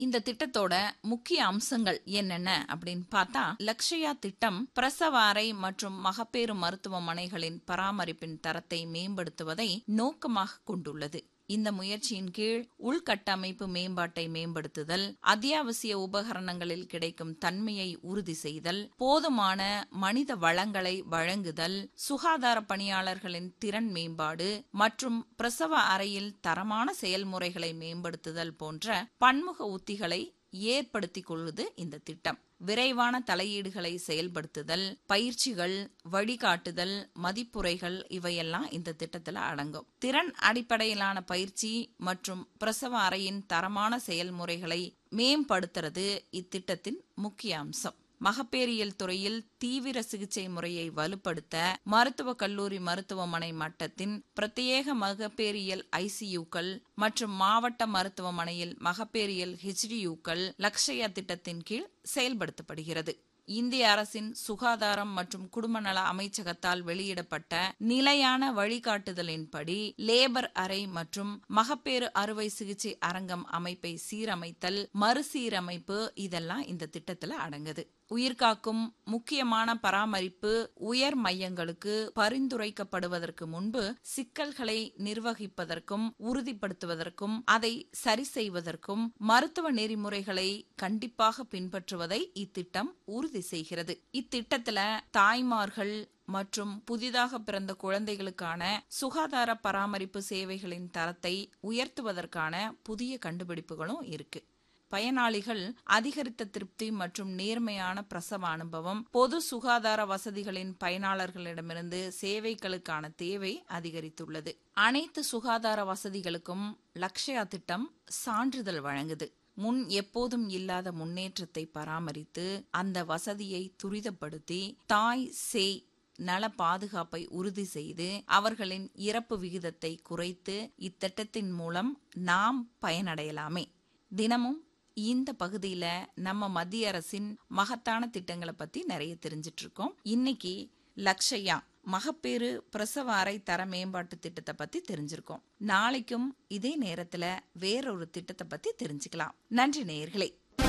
இந்த திட்டத்தோட முக்கிய அம்சங்கள் என்னென்ன அப்படின்னு பார்த்தா லக்ஷயா திட்டம் பிரசவ அறை மற்றும் மகப்பேறு மருத்துவமனைகளின் பராமரிப்பின் தரத்தை மேம்படுத்துவதை நோக்கமாக கொண்டுள்ளது இந்த முயற்சியின் கீழ் உள்கட்டமைப்பு மேம்பாட்டை மேம்படுத்துதல் அத்தியாவசிய உபகரணங்களில் கிடைக்கும் தன்மையை உறுதி செய்தல் போதுமான மனித வளங்களை வழங்குதல் சுகாதார பணியாளர்களின் திறன் மேம்பாடு மற்றும் பிரசவ அறையில் தரமான செயல்முறைகளை மேம்படுத்துதல் போன்ற பன்முக உத்திகளை ஏற்படுத்திக் கொள்வது இந்த திட்டம் விரைவான தலையீடுகளை செயல்படுத்துதல் பயிற்சிகள் வழிகாட்டுதல் மதிப்புரைகள் இவையெல்லாம் இந்த திட்டத்தில் அடங்கும் திறன் அடிப்படையிலான பயிற்சி மற்றும் பிரசவ அறையின் தரமான செயல்முறைகளை மேம்படுத்துறது இத்திட்டத்தின் முக்கிய அம்சம் மகப்பேறியல் துறையில் தீவிர சிகிச்சை முறையை வலுப்படுத்த மருத்துவக் கல்லூரி மருத்துவமனை மட்டத்தின் பிரத்யேக மகப்பேறியல் ஐசியூக்கள் மற்றும் மாவட்ட மருத்துவமனையில் மகப்பேறியல் ஹெச்டியூக்கள் லக்ஷயா திட்டத்தின் கீழ் செயல்படுத்தப்படுகிறது இந்திய அரசின் சுகாதாரம் மற்றும் குடும்ப நல அமைச்சகத்தால் வெளியிடப்பட்ட நிலையான வழிகாட்டுதலின்படி லேபர் அறை மற்றும் மகப்பேறு அறுவை சிகிச்சை அரங்கம் அமைப்பை சீரமைத்தல் மறுசீரமைப்பு இதெல்லாம் இந்த திட்டத்துல அடங்குது உயிர்காக்கும் முக்கியமான பராமரிப்பு உயர் மையங்களுக்கு பரிந்துரைக்கப்படுவதற்கு முன்பு சிக்கல்களை நிர்வகிப்பதற்கும் உறுதிப்படுத்துவதற்கும் அதை சரி செய்வதற்கும் மருத்துவ நெறிமுறைகளை கண்டிப்பாக பின்பற்றுவதை இத்திட்டம் உறுதி செய்கிறது இத்திட்டத்துல தாய்மார்கள் மற்றும் புதிதாக பிறந்த குழந்தைகளுக்கான சுகாதார பராமரிப்பு சேவைகளின் தரத்தை உயர்த்துவதற்கான புதிய கண்டுபிடிப்புகளும் இருக்கு பயனாளிகள் அதிகரித்த திருப்தி மற்றும் நேர்மையான பிரசவ அனுபவம் பொது சுகாதார வசதிகளின் பயனாளர்களிடமிருந்து சேவைகளுக்கான தேவை அதிகரித்துள்ளது அனைத்து சுகாதார வசதிகளுக்கும் லக்ஷயா திட்டம் சான்றிதழ் வழங்குது முன் எப்போதும் இல்லாத முன்னேற்றத்தை பராமரித்து அந்த வசதியை துரிதப்படுத்தி தாய் சேய் நல பாதுகாப்பை உறுதி செய்து அவர்களின் இறப்பு விகிதத்தை குறைத்து இத்திட்டத்தின் மூலம் நாம் பயனடையலாமே தினமும் இந்த பகுதியில நம்ம மத்திய அரசின் மகத்தான திட்டங்களை பத்தி நிறைய தெரிஞ்சிட்டு இருக்கோம் இன்னைக்கு லக்ஷயா மகப்பேறு பிரசவ அறை தர மேம்பாட்டு திட்டத்தை பத்தி தெரிஞ்சிருக்கோம் நாளைக்கும் இதே நேரத்துல வேறொரு திட்டத்தை பத்தி தெரிஞ்சுக்கலாம் நன்றி நேயர்களே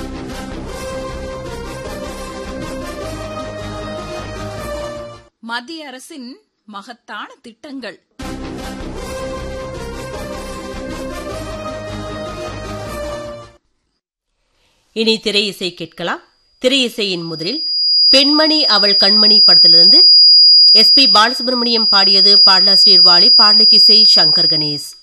மத்திய அரசின் மகத்தான திட்டங்கள் இனி திரை இசை கேட்கலாம் திரை இசையின் முதலில் பெண்மணி அவள் கண்மணி படத்திலிருந்து எஸ் பி பாலசுப்ரமணியம் பாடியது பாடலாசிரியர் வாலி பாடலுக்கு இசை சங்கர் கணேஷ்